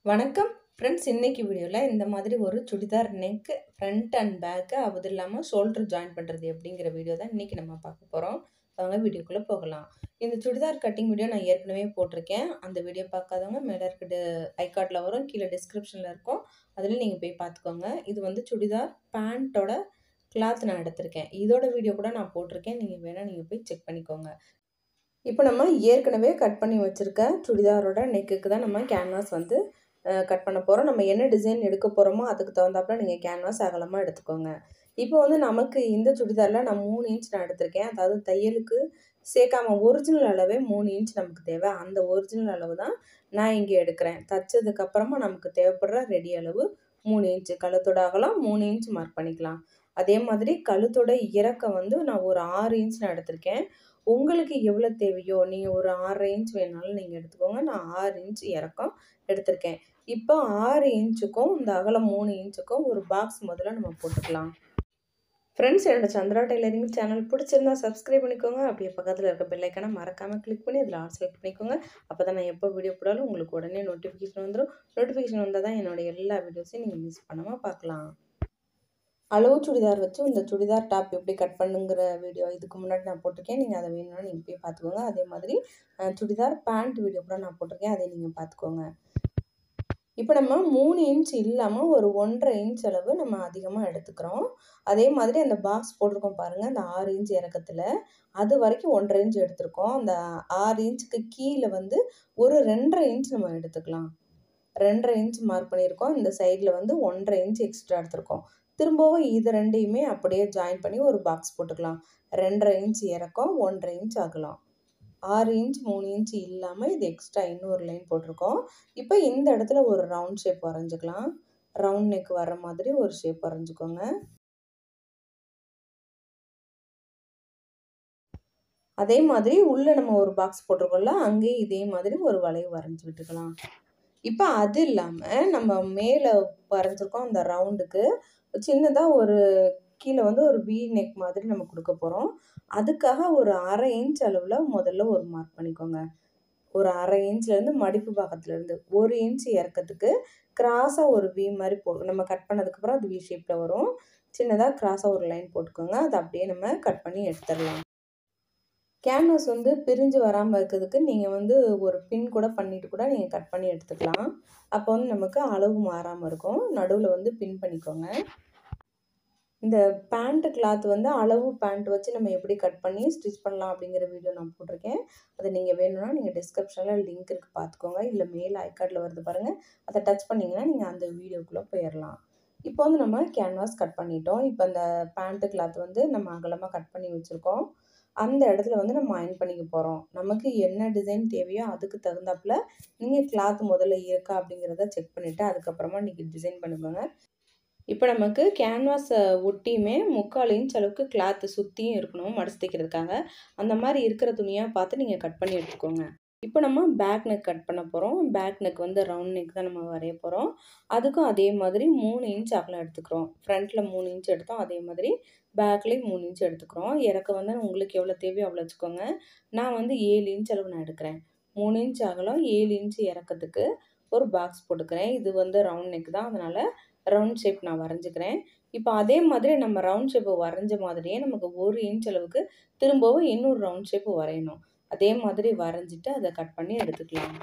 வணக்கம் ஃப்ரெண்ட்ஸ் இன்னைக்கு வீடியோவில் இந்த மாதிரி ஒரு churidar neck front and back அது இல்லாமல் ஷோல்டர் ஜாயின் பண்ணுறது எப்படிங்கிற வீடியோ தான் இன்றைக்கி நம்ம பார்க்க போகிறோம் வாங்க வீடியோக்குள்ளே போகலாம் இந்த சுடிதார் கட்டிங் வீடியோ நான் ஏற்கனவே போட்டிருக்கேன் அந்த வீடியோ பார்க்காதவங்க மேலே இருக்க ஐகார்டில் வரும் கீழே டிஸ்கிரிப்ஷனில் இருக்கும் அதில் நீங்கள் போய் பார்த்துக்கோங்க இது வந்து சுடிதார் பேண்ட்டோட கிளாத் நான் எடுத்திருக்கேன் இதோட வீடியோ கூட நான் போட்டிருக்கேன் நீங்கள் வேணால் நீங்கள் போய் செக் பண்ணிக்கோங்க இப்போ நம்ம ஏற்கனவே கட் பண்ணி வச்சுருக்க சுடிதாரோட நெக்குக்கு தான் நம்ம கேன்வாஸ் வந்து கட் பண்ண போகிறோம் நம்ம என்ன டிசைன் எடுக்க போகிறோமோ அதுக்கு தகுந்தாப்புல நீங்கள் கேன்வாஸ் அகலமாக எடுத்துக்கோங்க இப்போ வந்து நமக்கு இந்த சுடிதாரில் நான் மூணு இன்ச் நான் எடுத்திருக்கேன் அதாவது தையலுக்கு சேர்க்காம ஒரிஜினல் அளவே மூணு இன்ச் நமக்கு தேவை அந்த ஒரிஜினல் அளவு தான் நான் இங்கே எடுக்கிறேன் தைச்சதுக்கப்புறமா நமக்கு தேவைப்படுற ரெடி அளவு மூணு இன்ச்சு கழுத்தோட அகலம் மூணு இன்ச் மார்க் பண்ணிக்கலாம் அதே மாதிரி கழுத்தோட இறக்கம் வந்து நான் ஒரு ஆறு இன்ச் நான் எடுத்திருக்கேன் உங்களுக்கு எவ்வளோ தேவையோ நீங்கள் ஒரு ஆறரை இன்ச் வேணாலும் நீங்கள் எடுத்துக்கோங்க நான் ஆறு இன்ச் இறக்கம் எடுத்திருக்கேன் இப்போ ஆறு இன்ச்சுக்கும் இந்த அகலம் மூணு இன்ச்சுக்கும் ஒரு பாக்ஸ் முதல்ல நம்ம போட்டுக்கலாம் ஃப்ரெண்ட்ஸ் என்னோட சந்திரா டெய்லரிங் சேனல் பிடிச்சிருந்தா சப்ஸ்கிரைப் பண்ணிக்கோங்க அப்படியே பக்கத்தில் இருக்க பெல்லைக்கான மறக்காமல் கிளிக் பண்ணி அதில் ஆல் செலக்ட் பண்ணிக்கோங்க அப்போ தான் நான் எப்போ வீடியோ போடாலும் உங்களுக்கு உடனே நோட்டிஃபிகேஷன் வந்துடும் நோட்டிஃபிகேஷன் வந்தால் தான் என்னோட எல்லா வீடியோஸையும் நீங்கள் மிஸ் பண்ணாமல் பார்க்கலாம் அளவு சுடிதார் வச்சு இந்த சுடிதார் டாப் எப்படி கட் பண்ணுங்கிற வீடியோ இதுக்கு முன்னாடி நான் போட்டிருக்கேன் நீங்கள் அதை வேணும்னா நீங்கள் போய் பார்த்துக்கோங்க அதே மாதிரி சுடிதார் பேண்ட் வீடியோ கூட நான் போட்டிருக்கேன் அதை நீங்கள் பார்த்துக்கோங்க இப்போ நம்ம மூணு இன்ச் இல்லாமல் ஒரு ஒன்றரை இன்ச் அளவு நம்ம அதிகமாக எடுத்துக்கிறோம் அதே மாதிரி அந்த பாக்ஸ் போட்டிருக்கோம் பாருங்கள் அந்த ஆறு இன்ச் இறக்கத்தில் அது வரைக்கும் ஒன்றரை இன்ச் எடுத்திருக்கோம் அந்த ஆறு இன்ச்சுக்கு கீழே வந்து ஒரு ரெண்டரை இன்ச் நம்ம எடுத்துக்கலாம் ரெண்டரை இன்ச் மார்க் பண்ணியிருக்கோம் இந்த சைடில் வந்து ஒன்றரை இன்ச் எக்ஸ்ட்ரா எடுத்திருக்கோம் திரும்பவும் இது ரெண்டையுமே அப்படியே ஜாயின் பண்ணி ஒரு பாக்ஸ் போட்டுக்கலாம் ரெண்டரை இன்ச் இறக்கம் ஒன்றரை இன்ச் ஆகலாம் ஆறு இன்ச் மூணு இன்ச் இல்லாமல் இது எக்ஸ்ட்ரா இன்னொரு லைன் போட்டிருக்கோம் இப்போ இந்த இடத்துல ஒரு ரவுண்ட் ஷேப் வரைஞ்சிக்கலாம் ரவுண்ட் நெக் வர மாதிரி ஒரு ஷேப் வரைஞ்சிக்கோங்க அதே மாதிரி உள்ளே நம்ம ஒரு பாக்ஸ் போட்டிருக்கோம்ல அங்கேயே இதே மாதிரி ஒரு வளைவு வரைஞ்சி விட்டுக்கலாம் இப்போ அது இல்லாமல் நம்ம மேலே வரைஞ்சிருக்கோம் அந்த ரவுண்டுக்கு சின்னதாக ஒரு கீழே வந்து ஒரு வி நெக் மாதிரி நம்ம கொடுக்க போகிறோம் அதுக்காக ஒரு அரை இன்ச் அளவில் முதல்ல ஒரு மார்க் பண்ணிக்கோங்க ஒரு அரை இன்ச்லேருந்து மடிப்பு பாகத்துலேருந்து ஒரு இன்ச் இறக்கத்துக்கு கிராஸாக ஒரு வி மாதிரி போ நம்ம கட் பண்ணதுக்கப்புறம் அது வி ஷேப்பில் வரும் சின்னதாக கிராஸாக ஒரு லைன் போட்டுக்கோங்க அதை அப்படியே நம்ம கட் பண்ணி எடுத்துடலாம் கேன்வாஸ் வந்து பிரிஞ்சு வராமல் இருக்கிறதுக்கு நீங்கள் வந்து ஒரு பின் கூட பண்ணிவிட்டு கூட நீங்கள் கட் பண்ணி எடுத்துக்கலாம் அப்போ வந்து நமக்கு அளவு மாறாமல் இருக்கும் நடுவில் வந்து பின் பண்ணிக்கோங்க இந்த பேண்ட்டு கிளாத் வந்து அளவு பேண்ட் வச்சு நம்ம எப்படி கட் பண்ணி ஸ்டிச் பண்ணலாம் அப்படிங்கிற வீடியோ நான் போட்டிருக்கேன் அதை நீங்கள் வேணும்னா நீங்கள் டிஸ்கிரிப்ஷனில் லிங்க் இருக்குது பார்த்துக்கோங்க இல்லை மேல் ஐக்கார்டில் வருது பாருங்கள் அதை டச் பண்ணிங்கன்னா நீங்கள் அந்த வீடியோக்குள்ளே போயிடலாம் இப்போ வந்து நம்ம கேன்வாஸ் கட் பண்ணிட்டோம் இப்போ அந்த பேண்ட்டு கிளாத் வந்து நம்ம அகலமாக கட் பண்ணி வச்சுருக்கோம் அந்த இடத்துல வந்து நம்ம அயன் பண்ணிக்க போகிறோம் நமக்கு என்ன டிசைன் தேவையோ அதுக்கு தகுந்தாப்புல நீங்கள் கிளாத் முதல்ல இருக்கா அப்படிங்கிறத செக் பண்ணிவிட்டு அதுக்கப்புறமா நீங்கள் டிசைன் பண்ணிக்கோங்க இப்போ நமக்கு கேன்வாஸை ஒட்டியுமே முக்கால் இன்ச் அளவுக்கு கிளாத்து சுற்றியும் இருக்கணும் மடிச்சு தைக்கிறதுக்காக அந்த மாதிரி இருக்கிற துணியாக பார்த்து நீங்கள் கட் பண்ணி எடுத்துக்கோங்க இப்போ நம்ம பேக் நெக் கட் பண்ண போகிறோம் பேக் நெக் வந்து ரவுண்ட் நெக் தான் நம்ம வரைய போகிறோம் அதுக்கும் அதே மாதிரி மூணு இன்ச் அகலம் எடுத்துக்கிறோம் ஃப்ரண்ட்டில் மூணு இன்ச் எடுத்தோம் அதே மாதிரி பேக்லேயும் மூணு இன்ச் எடுத்துக்கிறோம் இறக்க வந்து உங்களுக்கு எவ்வளோ தேவையோ அவ்வளோ வச்சுக்கோங்க நான் வந்து ஏழு இன்ச் அளவு நான் எடுக்கிறேன் மூணு இன்ச் அகலம் ஏழு இன்ச் இறக்கத்துக்கு ஒரு பாக்ஸ் போட்டுக்கிறேன் இது வந்து ரவுண்ட் நெக் தான் அதனால் ரவுண்ட் ஷேப் நான் வரைஞ்சிக்கிறேன் இப்போ அதே மாதிரி நம்ம ரவுண்ட் ஷேப்பு வரைஞ்ச மாதிரியே நமக்கு ஒரு இன்ச் அளவுக்கு திரும்பவும் இன்னொரு ரவுண்ட் ஷேப்பு வரையணும் அதே மாதிரி வரைஞ்சிட்டு அதை கட் பண்ணி எடுத்துக்கலாம்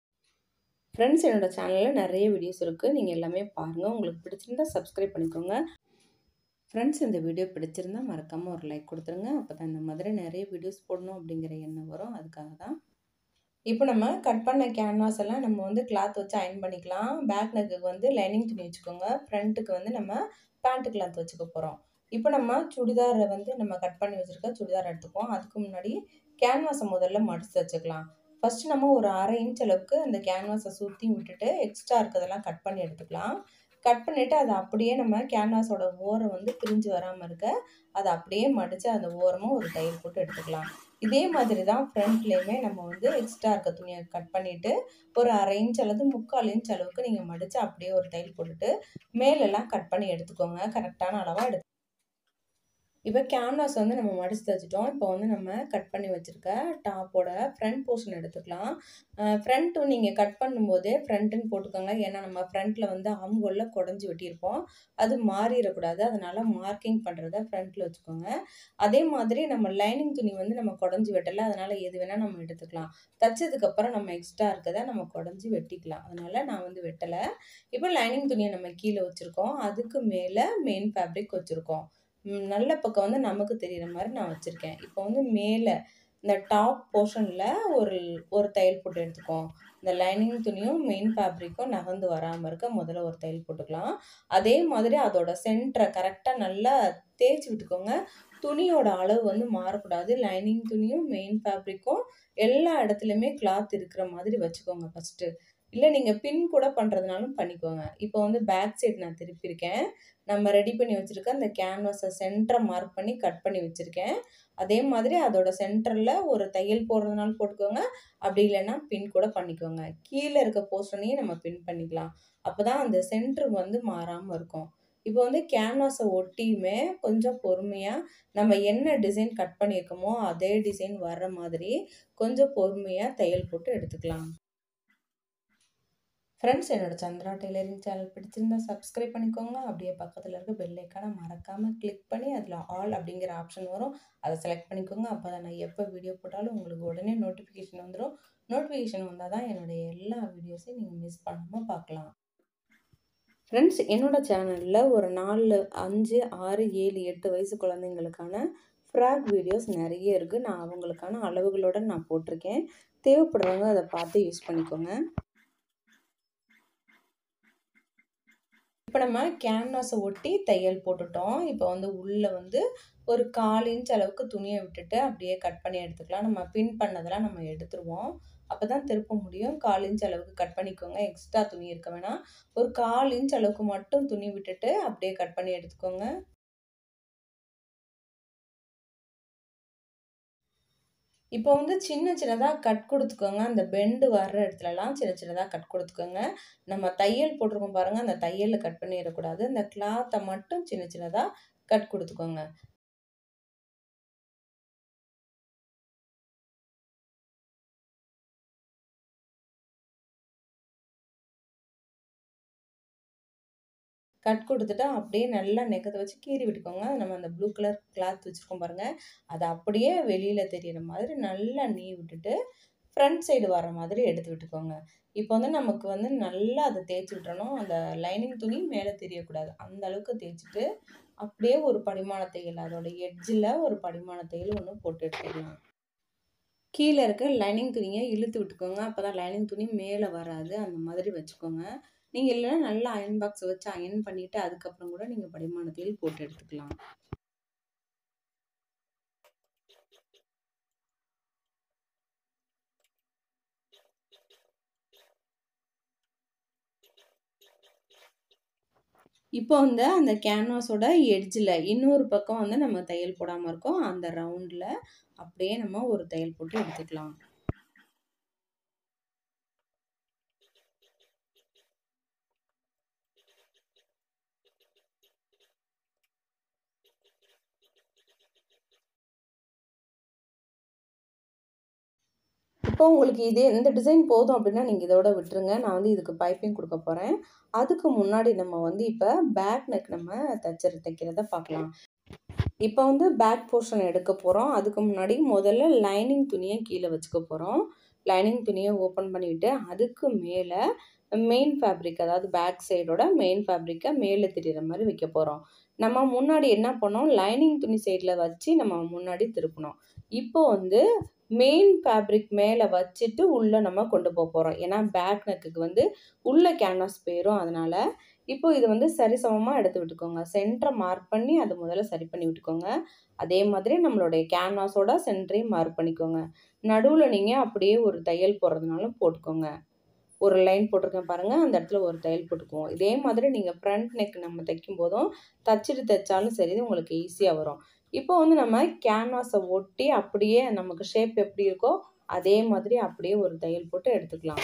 ஃப்ரெண்ட்ஸ் என்னோடய சேனலில் நிறைய வீடியோஸ் இருக்குது நீங்கள் எல்லாமே பாருங்கள் உங்களுக்கு பிடிச்சிருந்தா சப்ஸ்கிரைப் பண்ணிக்கோங்க ஃப்ரெண்ட்ஸ் இந்த வீடியோ பிடிச்சிருந்தா மறக்காமல் ஒரு லைக் கொடுத்துருங்க அப்போ தான் இந்த மாதிரி நிறைய வீடியோஸ் போடணும் அப்படிங்கிற எண்ணம் வரும் அதுக்காக தான் இப்போ நம்ம கட் பண்ண கேன்வாஸ் எல்லாம் நம்ம வந்து கிளாத் வச்சு அயன் பண்ணிக்கலாம் பேக் நெக்குக்கு வந்து லைனிங் துணி வச்சுக்கோங்க ஃப்ரண்ட்டுக்கு வந்து நம்ம பேண்ட்டு கிளாத் வச்சுக்க போகிறோம் இப்போ நம்ம சுடிதாரை வந்து நம்ம கட் பண்ணி வச்சுருக்க சுடிதார் எடுத்துப்போம் அதுக்கு முன்னாடி கேன்வாஸை முதல்ல மடித்து வச்சுக்கலாம் ஃபஸ்ட்டு நம்ம ஒரு அரை இன்ச் அளவுக்கு அந்த கேன்வாஸை சுற்றி விட்டுட்டு எக்ஸ்ட்ரா இருக்கிறதெல்லாம் கட் பண்ணி எடுத்துக்கலாம் கட் பண்ணிவிட்டு அதை அப்படியே நம்ம கேன்வாஸோட ஓரம் வந்து பிரிஞ்சு வராமல் இருக்க அதை அப்படியே மடித்து அந்த ஓரமாக ஒரு தையல் போட்டு எடுத்துக்கலாம் இதே மாதிரி தான் ஃப்ரண்ட்லேயுமே நம்ம வந்து எக்ஸ்ட்ரா இருக்க துணியை கட் பண்ணிவிட்டு ஒரு அரை இன்ச் அல்லது முக்கால் இன்ச் அளவுக்கு நீங்கள் மடித்து அப்படியே ஒரு தையல் போட்டுட்டு மேலெல்லாம் கட் பண்ணி எடுத்துக்கோங்க கரெக்டான அளவாக எடுத்து இப்போ கேன்வாஸ் வந்து நம்ம மடிச்சு தைச்சிட்டோம் இப்போ வந்து நம்ம கட் பண்ணி வச்சுருக்க டாப்போட ஃப்ரண்ட் போர்ஷன் எடுத்துக்கலாம் ஃப்ரண்ட்டு நீங்கள் கட் பண்ணும்போதே ஃப்ரண்ட்டுன்னு போட்டுக்கோங்க ஏன்னா நம்ம ஃப்ரண்ட்டில் வந்து ஆம்கோலில் குடஞ்சி வெட்டியிருப்போம் அது மாறிடக்கூடாது அதனால் மார்க்கிங் பண்ணுறத ஃப்ரண்ட்டில் வச்சுக்கோங்க அதே மாதிரி நம்ம லைனிங் துணி வந்து நம்ம குடஞ்சி வெட்டலை அதனால் எது வேணால் நம்ம எடுத்துக்கலாம் தைச்சதுக்கப்புறம் நம்ம எக்ஸ்ட்ரா இருக்கதை நம்ம குடஞ்சி வெட்டிக்கலாம் அதனால் நான் வந்து வெட்டலை இப்போ லைனிங் துணியை நம்ம கீழே வச்சுருக்கோம் அதுக்கு மேலே மெயின் ஃபேப்ரிக் வச்சுருக்கோம் நல்ல பக்கம் வந்து நமக்கு தெரிகிற மாதிரி நான் வச்சுருக்கேன் இப்போ வந்து மேலே இந்த டாப் போர்ஷனில் ஒரு ஒரு தையல் போட்டு எடுத்துக்கோம் இந்த லைனிங் துணியும் மெயின் ஃபேப்ரிக்கும் நகர்ந்து வராமல் இருக்க முதல்ல ஒரு தையல் போட்டுக்கலாம் அதே மாதிரி அதோட சென்டரை கரெக்டாக நல்லா தேய்ச்சி விட்டுக்கோங்க துணியோட அளவு வந்து மாறக்கூடாது லைனிங் துணியும் மெயின் ஃபேப்ரிக்கும் எல்லா இடத்துலையுமே கிளாத் இருக்கிற மாதிரி வச்சுக்கோங்க ஃபஸ்ட்டு இல்லை நீங்கள் பின் கூட பண்ணுறதுனாலும் பண்ணிக்கோங்க இப்போ வந்து பேக் சைடு நான் திருப்பியிருக்கேன் நம்ம ரெடி பண்ணி வச்சுருக்க அந்த கேன்வாஸை சென்டரை மார்க் பண்ணி கட் பண்ணி வச்சுருக்கேன் அதே மாதிரி அதோட சென்டரில் ஒரு தையல் போடுறதுனாலும் போட்டுக்கோங்க அப்படி இல்லைன்னா பின் கூட பண்ணிக்கோங்க கீழே இருக்க போர்ஷனையும் நம்ம பின் பண்ணிக்கலாம் அப்போ தான் அந்த சென்டர் வந்து மாறாமல் இருக்கும் இப்போ வந்து கேன்வாஸை ஒட்டியுமே கொஞ்சம் பொறுமையாக நம்ம என்ன டிசைன் கட் பண்ணியிருக்கோமோ அதே டிசைன் வர்ற மாதிரி கொஞ்சம் பொறுமையாக தையல் போட்டு எடுத்துக்கலாம் ஃப்ரெண்ட்ஸ் என்னோட சந்திரா டெய்லரிங் சேனல் பிடிச்சிருந்தா சப்ஸ்கிரைப் பண்ணிக்கோங்க அப்படியே பக்கத்தில் இருக்க பெல் ஐக்கானை மறக்காமல் கிளிக் பண்ணி அதில் ஆல் அப்படிங்கிற ஆப்ஷன் வரும் அதை செலக்ட் பண்ணிக்கோங்க அப்போ தான் நான் எப்போ வீடியோ போட்டாலும் உங்களுக்கு உடனே நோட்டிஃபிகேஷன் வந்துடும் நோட்டிஃபிகேஷன் வந்தால் தான் என்னுடைய எல்லா வீடியோஸையும் நீங்கள் மிஸ் பண்ணாமல் பார்க்கலாம் ஃப்ரெண்ட்ஸ் என்னோட சேனலில் ஒரு நாலு அஞ்சு ஆறு ஏழு எட்டு வயசு குழந்தைங்களுக்கான ஃப்ராக் வீடியோஸ் நிறைய இருக்குது நான் அவங்களுக்கான அளவுகளோடு நான் போட்டிருக்கேன் தேவைப்படுறவங்க அதை பார்த்து யூஸ் பண்ணிக்கோங்க இப்போ நம்ம கேன்வாஸை ஒட்டி தையல் போட்டுட்டோம் இப்போ வந்து உள்ளே வந்து ஒரு கால் இன்ச் அளவுக்கு துணியை விட்டுட்டு அப்படியே கட் பண்ணி எடுத்துக்கலாம் நம்ம பின் பண்ணதெல்லாம் நம்ம எடுத்துருவோம் அப்போ தான் திருப்ப முடியும் கால் இன்ச் அளவுக்கு கட் பண்ணிக்கோங்க எக்ஸ்ட்ரா துணி இருக்க வேணாம் ஒரு கால் இன்ச் அளவுக்கு மட்டும் துணி விட்டுட்டு அப்படியே கட் பண்ணி எடுத்துக்கோங்க இப்போ வந்து சின்ன சின்னதாக கட் கொடுத்துக்கோங்க அந்த பெண்டு வர்ற இடத்துலலாம் சின்ன சின்னதாக கட் கொடுத்துக்கோங்க நம்ம தையல் போட்டிருக்கோம் பாருங்கள் அந்த தையலில் கட் பண்ணிடக்கூடாது அந்த கிளாத்தை மட்டும் சின்ன சின்னதாக கட் கொடுத்துக்கோங்க கட் கொடுத்துட்டு அப்படியே நல்லா நெக்கத்தை வச்சு கீறி விட்டுக்கோங்க நம்ம அந்த ப்ளூ கலர் கிளாத் வச்சுருக்கோம் பாருங்கள் அதை அப்படியே வெளியில் தெரியிற மாதிரி நல்லா நீ விட்டுட்டு ஃப்ரண்ட் சைடு வர மாதிரி எடுத்து விட்டுக்கோங்க இப்போ வந்து நமக்கு வந்து நல்லா அதை தேய்ச்சி விட்டுறணும் அந்த லைனிங் துணி மேலே தெரியக்கூடாது அந்த அளவுக்கு தேய்ச்சிட்டு அப்படியே ஒரு படிமான தையல் அதோட எட்ஜில் ஒரு படிமான தையல் ஒன்று போட்டு எடுத்துக்கலாம் கீழே இருக்க லைனிங் துணியை இழுத்து விட்டுக்கோங்க அப்போ தான் லைனிங் துணி மேலே வராது அந்த மாதிரி வச்சுக்கோங்க நீங்கள் இல்லைன்னா நல்லா அயன் பாக்ஸ் வச்சு அயன் பண்ணிவிட்டு அதுக்கப்புறம் கூட நீங்கள் படிமான தையல் போட்டு எடுத்துக்கலாம் இப்போ வந்து அந்த கேன்வாஸோட எட்ஜில் இன்னொரு பக்கம் வந்து நம்ம தையல் போடாமல் இருக்கோம் அந்த ரவுண்டில் அப்படியே நம்ம ஒரு தையல் போட்டு எடுத்துக்கலாம் இப்போ உங்களுக்கு இதே இந்த டிசைன் போதும் அப்படின்னா நீங்கள் இதோட விட்டுருங்க நான் வந்து இதுக்கு பைப்பிங் கொடுக்க போகிறேன் அதுக்கு முன்னாடி நம்ம வந்து இப்போ பேக் நெக் நம்ம தைச்சர் தைக்கிறத பார்க்கலாம் இப்போ வந்து பேக் போர்ஷன் எடுக்க போகிறோம் அதுக்கு முன்னாடி முதல்ல லைனிங் துணியை கீழே வச்சுக்க போகிறோம் லைனிங் துணியை ஓப்பன் பண்ணிவிட்டு அதுக்கு மேலே மெயின் ஃபேப்ரிக் அதாவது பேக் சைடோட மெயின் ஃபேப்ரிக்கை மேலே தெரிகிற மாதிரி வைக்க போகிறோம் நம்ம முன்னாடி என்ன பண்ணோம் லைனிங் துணி சைடில் வச்சு நம்ம முன்னாடி திருப்பணும் இப்போ வந்து மெயின் ஃபேப்ரிக் மேலே வச்சுட்டு உள்ளே நம்ம கொண்டு போக போகிறோம் ஏன்னா பேக் நெக்குக்கு வந்து உள்ளே கேன்வாஸ் போயிடும் அதனால் இப்போ இது வந்து சரிசமமாக எடுத்து விட்டுக்கோங்க சென்டரை மார்க் பண்ணி அதை முதல்ல சரி பண்ணி விட்டுக்கோங்க அதே மாதிரி நம்மளுடைய கேன்வாஸோட சென்டரையும் மார்க் பண்ணிக்கோங்க நடுவில் நீங்கள் அப்படியே ஒரு தையல் போடுறதுனாலும் போட்டுக்கோங்க ஒரு லைன் போட்டிருக்கேன் பாருங்கள் அந்த இடத்துல ஒரு தையல் போட்டுக்குவோம் இதே மாதிரி நீங்கள் ஃப்ரண்ட் நெக் நம்ம தைக்கும் போதும் தச்சுட்டு தைச்சாலும் சரி உங்களுக்கு ஈஸியாக வரும் இப்போ வந்து நம்ம கேன்வாஸை ஒட்டி அப்படியே நமக்கு ஷேப் எப்படி இருக்கோ அதே மாதிரி அப்படியே ஒரு தையல் போட்டு எடுத்துக்கலாம்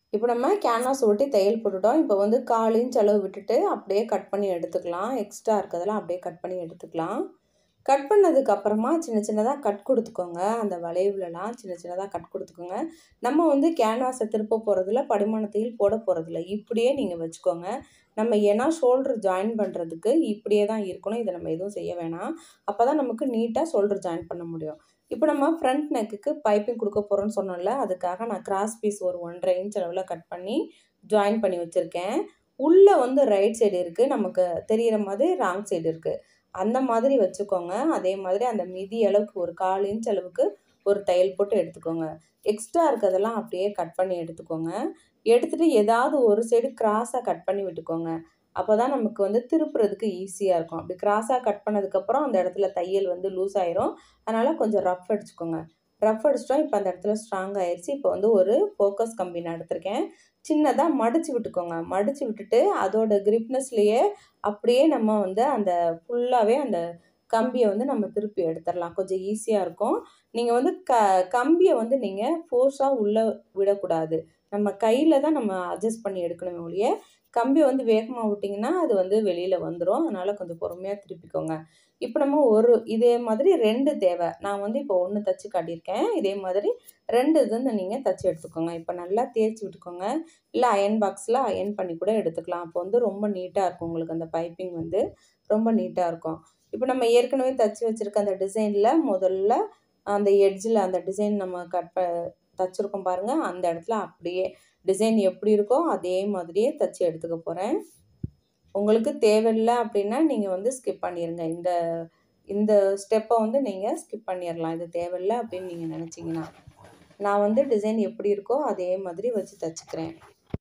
இப்போ நம்ம கேன்வாஸ் ஒட்டி தையல் போட்டுட்டோம் இப்போ வந்து கால் இன்ச் அளவு விட்டுட்டு அப்படியே கட் பண்ணி எடுத்துக்கலாம் எக்ஸ்ட்ரா இருக்கிறதெல்லாம் அப்படியே கட் பண்ணி எடுத்துக்கலாம் கட் பண்ணதுக்கு அப்புறமா சின்ன சின்னதாக கட் கொடுத்துக்கோங்க அந்த வளைவுலலாம் சின்ன சின்னதாக கட் கொடுத்துக்கோங்க நம்ம வந்து கேன்வாஸை திருப்ப போகிறதில்ல படிமானத்தையில் போட போகிறதில்ல இப்படியே நீங்கள் வச்சுக்கோங்க நம்ம ஏன்னா ஷோல்டர் ஜாயின் பண்ணுறதுக்கு இப்படியே தான் இருக்கணும் இதை நம்ம எதுவும் செய்ய வேணாம் அப்போ தான் நமக்கு நீட்டாக ஷோல்டர் ஜாயின் பண்ண முடியும் இப்போ நம்ம ஃப்ரண்ட் நெக்குக்கு பைப்பிங் கொடுக்க போகிறோன்னு சொன்னோம்ல அதுக்காக நான் கிராஸ் பீஸ் ஒரு ஒன்றரை இன்ச் அளவில் கட் பண்ணி ஜாயின் பண்ணி வச்சுருக்கேன் உள்ளே வந்து ரைட் சைடு இருக்குது நமக்கு தெரிகிற மாதிரி ராங் சைடு இருக்குது அந்த மாதிரி வச்சுக்கோங்க அதே மாதிரி அந்த மிதி அளவுக்கு ஒரு கால் இன்ச் அளவுக்கு ஒரு தையல் போட்டு எடுத்துக்கோங்க எக்ஸ்ட்ரா இருக்கிறதெல்லாம் அப்படியே கட் பண்ணி எடுத்துக்கோங்க எடுத்துகிட்டு ஏதாவது ஒரு சைடு கிராஸாக கட் பண்ணி விட்டுக்கோங்க அப்போ தான் நமக்கு வந்து திருப்புறதுக்கு ஈஸியாக இருக்கும் அப்படி கிராஸாக கட் பண்ணதுக்கப்புறம் அந்த இடத்துல தையல் வந்து லூஸ் ஆயிரும் அதனால் கொஞ்சம் ரஃப் அடிச்சுக்கோங்க ரஃப் அடிச்சிட்டோம் இப்போ அந்த இடத்துல ஸ்ட்ராங் ஆயிடுச்சு இப்போ வந்து ஒரு ஃபோக்கஸ் கம்பி நான் எடுத்திருக்கேன் சின்னதாக மடித்து விட்டுக்கோங்க மடித்து விட்டுட்டு அதோட கிரிப்னஸ்லேயே அப்படியே நம்ம வந்து அந்த ஃபுல்லாகவே அந்த கம்பியை வந்து நம்ம திருப்பி எடுத்துடலாம் கொஞ்சம் ஈஸியாக இருக்கும் நீங்கள் வந்து க கம்பியை வந்து நீங்கள் ஃபோர்ஸாக உள்ளே விடக்கூடாது நம்ம கையில் தான் நம்ம அட்ஜஸ்ட் பண்ணி எடுக்கணுமே ஒழிய கம்பியை வந்து வேகமாக விட்டிங்கன்னா அது வந்து வெளியில் வந்துடும் அதனால் கொஞ்சம் பொறுமையாக திருப்பிக்கோங்க இப்போ நம்ம ஒரு இதே மாதிரி ரெண்டு தேவை நான் வந்து இப்போ ஒன்று தச்சு காட்டியிருக்கேன் இதே மாதிரி ரெண்டு இது வந்து நீங்கள் தச்சு எடுத்துக்கோங்க இப்போ நல்லா தேய்ச்சி விட்டுக்கோங்க இல்லை அயன் பாக்ஸில் அயன் பண்ணி கூட எடுத்துக்கலாம் அப்போ வந்து ரொம்ப நீட்டாக இருக்கும் உங்களுக்கு அந்த பைப்பிங் வந்து ரொம்ப நீட்டாக இருக்கும் இப்போ நம்ம ஏற்கனவே தச்சு வச்சுருக்க அந்த டிசைனில் முதல்ல அந்த எட்ஜில் அந்த டிசைன் நம்ம கட் ப தச்சுருக்கோம் பாருங்கள் அந்த இடத்துல அப்படியே டிசைன் எப்படி இருக்கோ அதே மாதிரியே தச்சு எடுத்துக்க போகிறேன் உங்களுக்கு தேவையில்லை அப்படின்னா நீங்கள் வந்து ஸ்கிப் பண்ணிடுங்க இந்த இந்த ஸ்டெப்பை வந்து நீங்கள் ஸ்கிப் பண்ணிடலாம் இது தேவையில்லை அப்படின்னு நீங்கள் நினச்சிங்கன்னா நான் வந்து டிசைன் எப்படி இருக்கோ அதே மாதிரி வச்சு தச்சுக்கிறேன்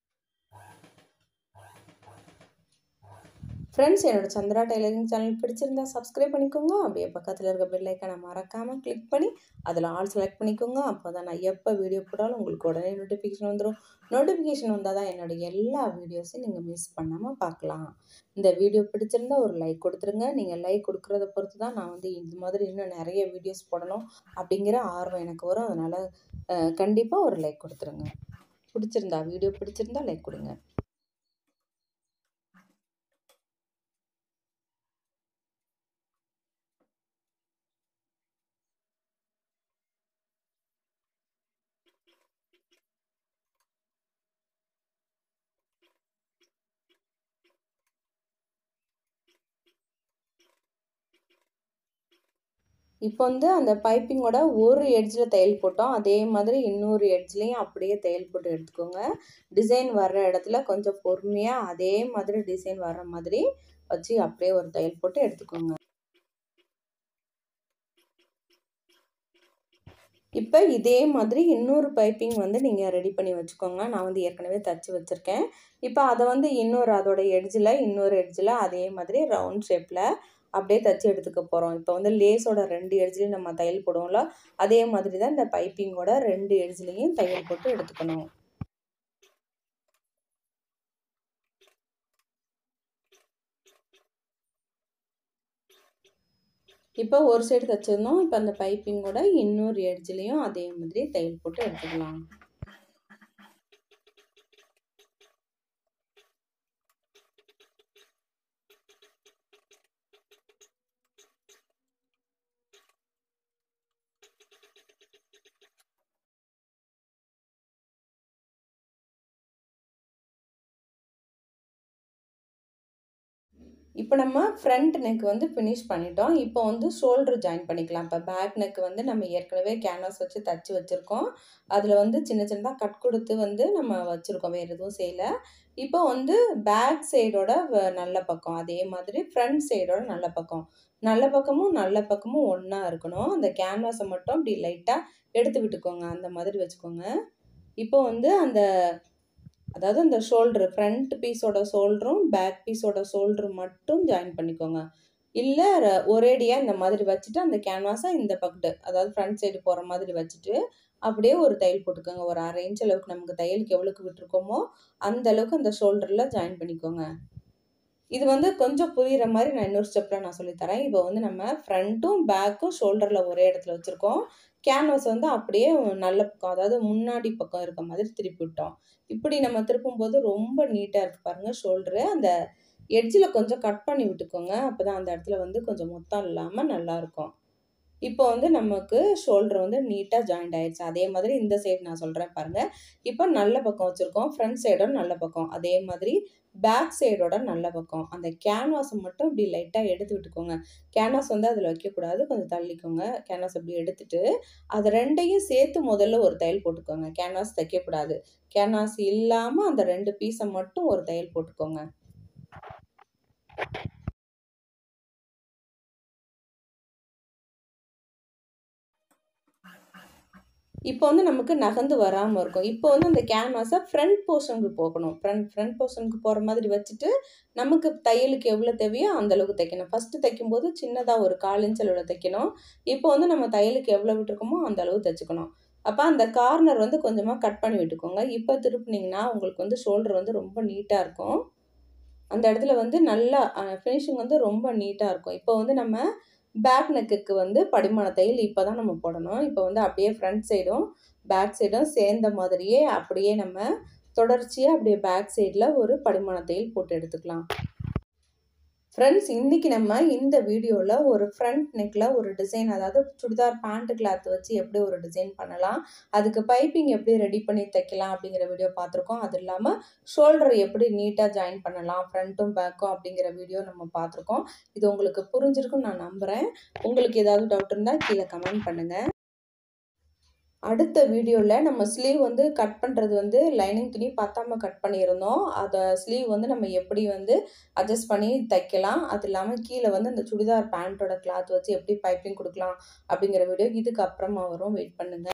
ஃப்ரெண்ட்ஸ் என்னோட சந்திரா டெய்லரிங் சேனல் பிடிச்சிருந்தா சப்ஸ்கிரைப் பண்ணிக்கோங்க அப்படியே பக்கத்தில் இருக்க பெல் ஐக்கனை மறக்காமல் கிளிக் பண்ணி அதில் ஆல் செலக்ட் பண்ணிக்கோங்க அப்போ தான் நான் எப்போ வீடியோ போட்டாலும் உங்களுக்கு உடனே நோட்டிஃபிகேஷன் வந்துடும் நோட்டிஃபிகேஷன் வந்தால் தான் என்னோடய எல்லா வீடியோஸையும் நீங்கள் மிஸ் பண்ணாமல் பார்க்கலாம் இந்த வீடியோ பிடிச்சிருந்தா ஒரு லைக் கொடுத்துருங்க நீங்கள் லைக் கொடுக்குறத பொறுத்து தான் நான் வந்து இந்த மாதிரி இன்னும் நிறைய வீடியோஸ் போடணும் அப்படிங்கிற ஆர்வம் எனக்கு வரும் அதனால் கண்டிப்பாக ஒரு லைக் கொடுத்துருங்க பிடிச்சிருந்தா வீடியோ பிடிச்சிருந்தா லைக் கொடுங்க இப்போ வந்து அந்த பைப்பிங்கோட ஒரு எட்ஜில் தையல் போட்டோம் அதே மாதிரி இன்னொரு எட்ஜ்லேயும் அப்படியே தையல் போட்டு எடுத்துக்கோங்க டிசைன் வர்ற இடத்துல கொஞ்சம் பொறுமையாக அதே மாதிரி டிசைன் வர்ற மாதிரி வச்சு அப்படியே ஒரு தையல் போட்டு எடுத்துக்கோங்க இப்போ இதே மாதிரி இன்னொரு பைப்பிங் வந்து நீங்கள் ரெடி பண்ணி வச்சுக்கோங்க நான் வந்து ஏற்கனவே தச்சு வச்சுருக்கேன் இப்போ அதை வந்து இன்னொரு அதோட எட்ஜில் இன்னொரு எட்ஜில் அதே மாதிரி ரவுண்ட் ஷேப்பில் அப்படியே தச்சு எடுத்துக்க போகிறோம் இப்போ வந்து லேஸோட ரெண்டு எட்ஜ்லேயும் நம்ம தையல் போடுவோம்ல அதே மாதிரி தான் இந்த பைப்பிங்கோட ரெண்டு எட்ஜ்லேயும் தையல் போட்டு எடுத்துக்கணும் இப்போ ஒரு சைடு தைச்சிருந்தோம் இப்போ அந்த பைப்பிங்கோட இன்னொரு எட்ஜ்லேயும் அதே மாதிரி தையல் போட்டு எடுத்துக்கலாம் இப்போ நம்ம ஃப்ரண்ட் நெக் வந்து ஃபினிஷ் பண்ணிட்டோம் இப்போ வந்து ஷோல்டர் ஜாயின் பண்ணிக்கலாம் இப்போ பேக் நெக் வந்து நம்ம ஏற்கனவே கேன்வாஸ் வச்சு தச்சு வச்சுருக்கோம் அதில் வந்து சின்ன சின்னதாக கட் கொடுத்து வந்து நம்ம வச்சுருக்கோம் வேறு எதுவும் செய்யலை இப்போ வந்து பேக் சைடோட நல்ல பக்கம் அதே மாதிரி ஃப்ரண்ட் சைடோட நல்ல பக்கம் நல்ல பக்கமும் நல்ல பக்கமும் ஒன்றா இருக்கணும் அந்த கேன்வாஸை மட்டும் அப்படி லைட்டாக எடுத்து விட்டுக்கோங்க அந்த மாதிரி வச்சுக்கோங்க இப்போ வந்து அந்த அதாவது அந்த ஷோல்ட்ரு ஃப்ரண்ட் பீஸோட ஷோல்டரும் பேக் பீஸோட ஷோல்டரும் மட்டும் ஜாயின் பண்ணிக்கோங்க இல்லை ஒரேடியாக இந்த மாதிரி வச்சுட்டு அந்த கேன்வாஸை இந்த பக்கத்து அதாவது ஃப்ரண்ட் சைடு போகிற மாதிரி வச்சுட்டு அப்படியே ஒரு தையல் போட்டுக்கோங்க ஒரு அரை இன்ச் அளவுக்கு நமக்கு தையலுக்கு எவ்வளோக்கு விட்டுருக்கோமோ அந்த அளவுக்கு அந்த ஷோல்டரில் ஜாயின் பண்ணிக்கோங்க இது வந்து கொஞ்சம் புரிகிற மாதிரி நான் இன்னொரு ஸ்டெப்பில் நான் சொல்லித்தரேன் இப்போ வந்து நம்ம ஃப்ரண்ட்டும் பேக்கும் ஷோல்டரில் ஒரே இடத்துல வச்சுருக்கோம் கேன்வாஸ் வந்து அப்படியே நல்ல பக்கம் அதாவது முன்னாடி பக்கம் இருக்க மாதிரி திருப்பி விட்டோம் இப்படி நம்ம திருப்பும்போது ரொம்ப நீட்டாக இருக்குது பாருங்கள் ஷோல்டரு அந்த எட்ஜில் கொஞ்சம் கட் பண்ணி விட்டுக்கோங்க அப்போ தான் அந்த இடத்துல வந்து கொஞ்சம் மொத்தம் இல்லாமல் நல்லாயிருக்கும் இப்போ வந்து நமக்கு ஷோல்டர் வந்து நீட்டாக ஜாயிண்ட் ஆயிடுச்சு அதே மாதிரி இந்த சைடு நான் சொல்கிறேன் பாருங்கள் இப்போ நல்ல பக்கம் வச்சுருக்கோம் ஃப்ரண்ட் சைடும் நல்ல பக்கம் அதே மாதிரி பேக் சைடோட நல்ல பக்கம் அந்த கேன்வாஸை மட்டும் இப்படி லைட்டாக எடுத்து விட்டுக்கோங்க கேன்வாஸ் வந்து அதில் வைக்கக்கூடாது கொஞ்சம் தள்ளிக்கோங்க கேன்வாஸ் இப்படி எடுத்துட்டு அது ரெண்டையும் சேர்த்து முதல்ல ஒரு தையல் போட்டுக்கோங்க கேன்வாஸ் தைக்கக்கூடாது கேன்வாஸ் இல்லாமல் அந்த ரெண்டு பீஸை மட்டும் ஒரு தையல் போட்டுக்கோங்க இப்போ வந்து நமக்கு நகர்ந்து வராமல் இருக்கும் இப்போ வந்து அந்த கேன்வாஸை ஃப்ரண்ட் போர்ஷனுக்கு போகணும் ஃப்ரண்ட் ஃப்ரண்ட் போர்ஷனுக்கு போகிற மாதிரி வச்சுட்டு நமக்கு தையலுக்கு எவ்வளோ தேவையோ அந்த அளவுக்கு தைக்கணும் ஃபஸ்ட்டு தைக்கும்போது சின்னதாக ஒரு கால் இன்ச் அளவில் தைக்கணும் இப்போ வந்து நம்ம தையலுக்கு எவ்வளோ விட்டுருக்கோமோ அந்த அளவு தைச்சிக்கணும் அப்போ அந்த கார்னர் வந்து கொஞ்சமாக கட் பண்ணி விட்டுக்கோங்க இப்போ திருப்பினீங்கன்னா உங்களுக்கு வந்து ஷோல்டர் வந்து ரொம்ப நீட்டாக இருக்கும் அந்த இடத்துல வந்து நல்லா ஃபினிஷிங் வந்து ரொம்ப நீட்டாக இருக்கும் இப்போ வந்து நம்ம பேக் நெக்குக்கு வந்து படிமான தையல் இப்போ தான் நம்ம போடணும் இப்போ வந்து அப்படியே ஃப்ரண்ட் சைடும் பேக் சைடும் சேர்ந்த மாதிரியே அப்படியே நம்ம தொடர்ச்சியாக அப்படியே பேக் சைடில் ஒரு படிமான தையல் போட்டு எடுத்துக்கலாம் ஃப்ரெண்ட்ஸ் இன்றைக்கி நம்ம இந்த வீடியோவில் ஒரு ஃப்ரண்ட் நெக்கில் ஒரு டிசைன் அதாவது சுடிதார் பேண்ட் கிளாத் வச்சு எப்படி ஒரு டிசைன் பண்ணலாம் அதுக்கு பைப்பிங் எப்படி ரெடி பண்ணி தைக்கலாம் அப்படிங்கிற வீடியோ பார்த்துருக்கோம் அது இல்லாமல் ஷோல்டர் எப்படி நீட்டாக ஜாயின் பண்ணலாம் ஃப்ரண்ட்டும் பேக்கும் அப்படிங்கிற வீடியோ நம்ம பார்த்துருக்கோம் இது உங்களுக்கு புரிஞ்சிருக்குன்னு நான் நம்புகிறேன் உங்களுக்கு ஏதாவது டவுட் இருந்தால் கீழே கமெண்ட் பண்ணுங்கள் அடுத்த வீடியோவில் நம்ம ஸ்லீவ் வந்து கட் பண்ணுறது வந்து லைனிங் துணி பத்தாமல் கட் பண்ணியிருந்தோம் அதை ஸ்லீவ் வந்து நம்ம எப்படி வந்து அட்ஜஸ்ட் பண்ணி தைக்கலாம் அது இல்லாமல் கீழே வந்து அந்த சுடிதார் பேண்ட்டோட கிளாத் வச்சு எப்படி பைப்பிங் கொடுக்கலாம் அப்படிங்கிற வீடியோ இதுக்கு அப்புறமா வரும் வெயிட் பண்ணுங்கள்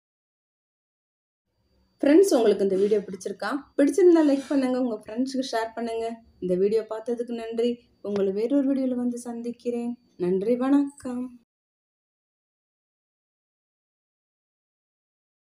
ஃப்ரெண்ட்ஸ் உங்களுக்கு இந்த வீடியோ பிடிச்சிருக்கா பிடிச்சிருந்தா லைக் பண்ணுங்கள் உங்கள் ஃப்ரெண்ட்ஸுக்கு ஷேர் பண்ணுங்கள் இந்த வீடியோ பார்த்ததுக்கு நன்றி உங்களை வேறொரு வீடியோவில் வந்து சந்திக்கிறேன் நன்றி வணக்கம்